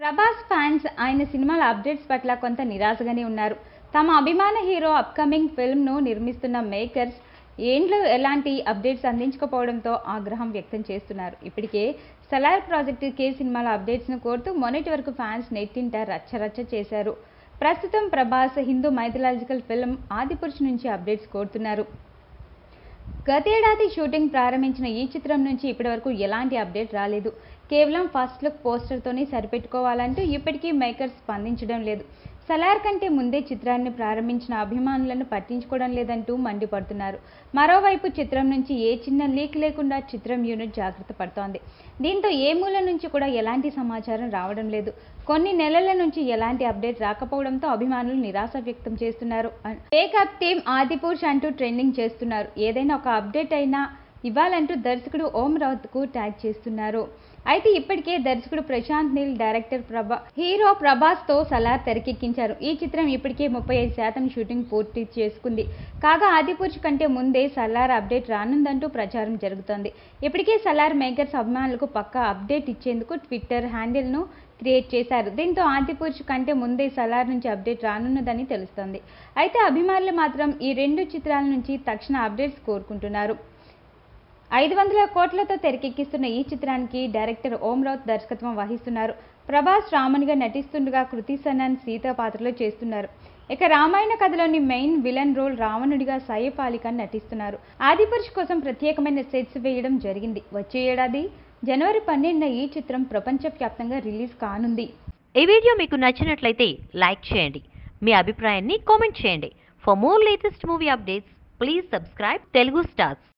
Prabhas fans ఆయన సినిమాల updates పట్ల కొంత నిరాశగానే ఉన్నారు తమ అభిమాన హీరో అప్కమింగ్ ఫిల్మ్ను నిర్మిస్తున్న మేకర్స్ ఏండ్లు ఎలాంటి అప్డేట్స్ అందించకపోవడంతో ఆగ్రహం వ్యక్తం చేస్తున్నారు ఇప్పటికే సలార్ ప్రాజెక్టు కే సినిమాల అప్డేట్స్ను కోరుతూ మొన్నటి వరకు ఫ్యాన్స్ నెట్టింట రచ్చరచ్చ చేశారు ప్రస్తుతం ప్రభాస్ హిందూ మైథలాజికల్ ఫిల్మ్ ఆదిపురుష్ నుంచి అప్డేట్స్ కోరుతున్నారు గతేడాది షూటింగ్ ప్రారంభించిన ఈ చిత్రం నుంచి ఇప్పటివరకు ఎలాంటి అప్డేట్ రాలేదు కేవలం ఫస్ట్ లుక్ పోస్టర్తోనే సరిపెట్టుకోవాలంటూ ఇప్పటికీ మేకర్స్ స్పందించడం లేదు సలార్ కంటే ముందే చిత్రాన్ని ప్రారంభించిన అభిమానులను పట్టించుకోవడం లేదంటూ మండిపడుతున్నారు మరోవైపు చిత్రం నుంచి ఏ చిన్న లీక్ లేకుండా చిత్రం యూనిట్ జాగ్రత్త పడుతోంది దీంతో ఏ మూల నుంచి కూడా ఎలాంటి సమాచారం రావడం లేదు కొన్ని నెలల నుంచి ఎలాంటి అప్డేట్ రాకపోవడంతో అభిమానులు నిరాశ వ్యక్తం చేస్తున్నారు మేకప్ టీమ్ ఆదిపురుష్ అంటూ ట్రెండింగ్ చేస్తున్నారు ఏదైనా ఒక అప్డేట్ అయినా ఇవ్వాలంటూ దర్శకుడు ఓం రావుత్కు ట్యాగ్ చేస్తున్నారు అయితే ఇప్పటికే దర్శకుడు ప్రశాంత్ నీల్ డైరెక్టర్ ప్రభా హీరో ప్రభాస్తో సలార్ తెరకెక్కించారు ఈ చిత్రం ఇప్పటికే ముప్పై ఐదు శాతం షూటింగ్ పూర్తి చేసుకుంది కాగా ఆదిపురుష్ కంటే ముందే సలార్ అప్డేట్ రానుందంటూ ప్రచారం జరుగుతోంది ఇప్పటికే సలార్ మేకర్స్ అభిమానులకు పక్కా అప్డేట్ ఇచ్చేందుకు ట్విట్టర్ హ్యాండిల్ను క్రియేట్ చేశారు దీంతో ఆదిపురుష్ కంటే ముందే సలార్ నుంచి అప్డేట్ రానున్నదని తెలుస్తోంది అయితే అభిమానులు మాత్రం ఈ రెండు చిత్రాల నుంచి తక్షణ అప్డేట్స్ కోరుకుంటున్నారు ఐదు వందల కోట్లతో తెరకెక్కిస్తున్న ఈ చిత్రానికి డైరెక్టర్ ఓం రౌత్ దర్శకత్వం వహిస్తున్నారు ప్రభాస్ రామునిగా నటిస్తుండగా కృతి సనన్ సీత పాత్రలో చేస్తున్నారు ఇక రామాయణ కథలోని మెయిన్ విలన్ రోల్ రావణుడిగా సైఫ్ అలీ ఖాన్ నటిస్తున్నారు ఆదిపురుష్ కోసం ప్రత్యేకమైన సెట్స్ వేయడం జరిగింది వచ్చే ఏడాది జనవరి పన్నెండున ఈ చిత్రం ప్రపంచవ్యాప్తంగా రిలీజ్ కానుంది ఈ వీడియో మీకు నచ్చినట్లయితే లైక్ చేయండి మీ అభిప్రాయాన్ని కామెంట్ చేయండి for more latest movie updates please subscribe Telugu stars